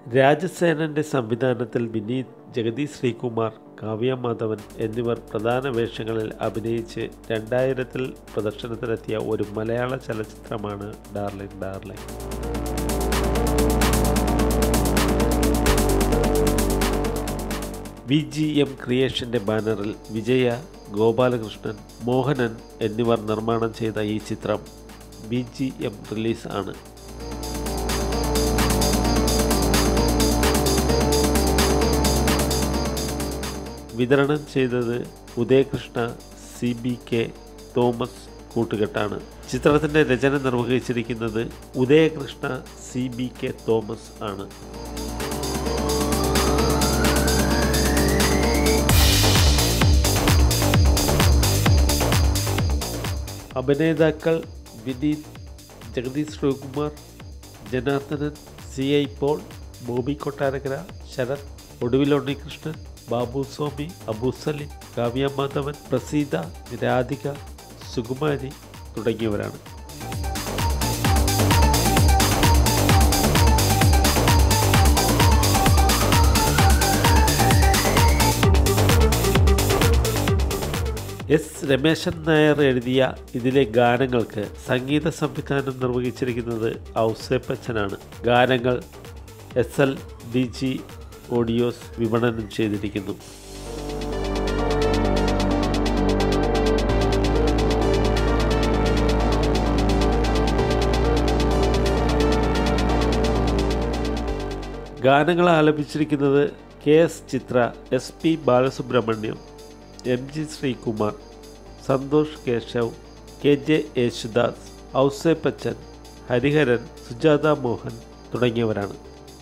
രാജസേനന്റെ സംവിധാനത്തിൽ വിനീത് ജഗദീഷ് ശ്രീകുമാർ കാവ്യ മാധവൻ എന്നിവർ പ്രധാന വേഷങ്ങളിൽ അഭിനയിച്ച് രണ്ടായിരത്തിൽ പ്രദർശനത്തിനെത്തിയ ഒരു മലയാള ചലച്ചിത്രമാണ് darling darling V G M ക്രിയേഷന്റെ ബാനറിൽ വിജയ ഗോപാലകൃഷ്ണൻ മോഹനൻ എന്നിവർ നിർമ്മാണം ചെയ്ത ഈ ചിത്രം ബി ജി എം റിലീസ് ആണ് വിതരണം ചെയ്തത് Udayakrishna C B K Thomas കൂട്ടുകെട്ടാണ് ചിത്രത്തിൻ്റെ രചന നിർവഹിച്ചിരിക്കുന്നത് Udayakrishna C B K Thomas ആണ് അഭിനേതാക്കൾ വിനീത് ജഗദീഷ് ശ്രീകുമാർ ജനാർദ്ദനൻ സി ഐ പോൾ ബോബി കൊട്ടാരക്കര ശരത് ഒടുവിൽ ഉണ്ണികൃഷ്ണൻ ബാബു സ്വാമി അബു സലീം കാവ്യ മാധവൻ പ്രസീത രാധിക സുകുമാരി തുടങ്ങിയവരാണ് എസ് രമേശൻ നായർ എഴുതിയ ഇതിലെ ഗാനങ്ങൾക്ക് സംഗീത സംവിധാനം നിർവഹിച്ചിരിക്കുന്നത് ഔസേപ്പച്ചനാണ് ഗാനങ്ങൾ S L D G audios വിപണനം ചെയ്തിരിക്കുന്നു ഗാനങ്ങൾ ആലപിച്ചിരിക്കുന്നത് K S Chithra S P Balasubrahmanyam M G Sreekumar Santhosh Keshav K J Yesudas Ouseppachan Hariharan Sujatha Mohan തുടങ്ങിയവരാണ്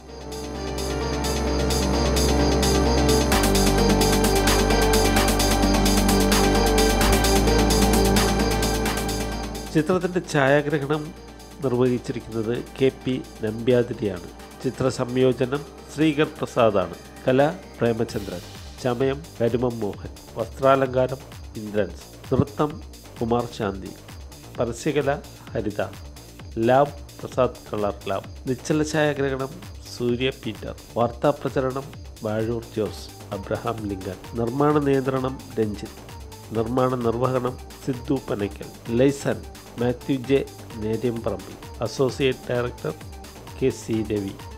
ചിത്രത്തിൻ്റെ ഛായാഗ്രഹണം നിർവഹിച്ചിരിക്കുന്നത് കെ പി നമ്പ്യാതിരിയാണ് ചിത്ര സംയോജനം ശ്രീകർ പ്രസാദാണ് കല പ്രേമചന്ദ്രൻ ചമയം കരുമം മോഹൻ വസ്ത്രാലങ്കാരം ഇന്ദ്രൻസ് നൃത്തം കുമാർ ശാന്തി പരസ്യകല Haritha lab Prasad colour lab നിശ്ചല ഛായാഗ്രഹണം സൂര്യ പീറ്റർ വാർത്താ പ്രചരണം വാഴൂർ ജോസ് അബ്രഹാം ലിങ്കൻ നിർമ്മാണ നിയന്ത്രണം രഞ്ജിത്ത് നിർമ്മാണ നിർവഹണം Sidhu Panakkal liaison Mathew J Neriamparambil associate director K C Ravi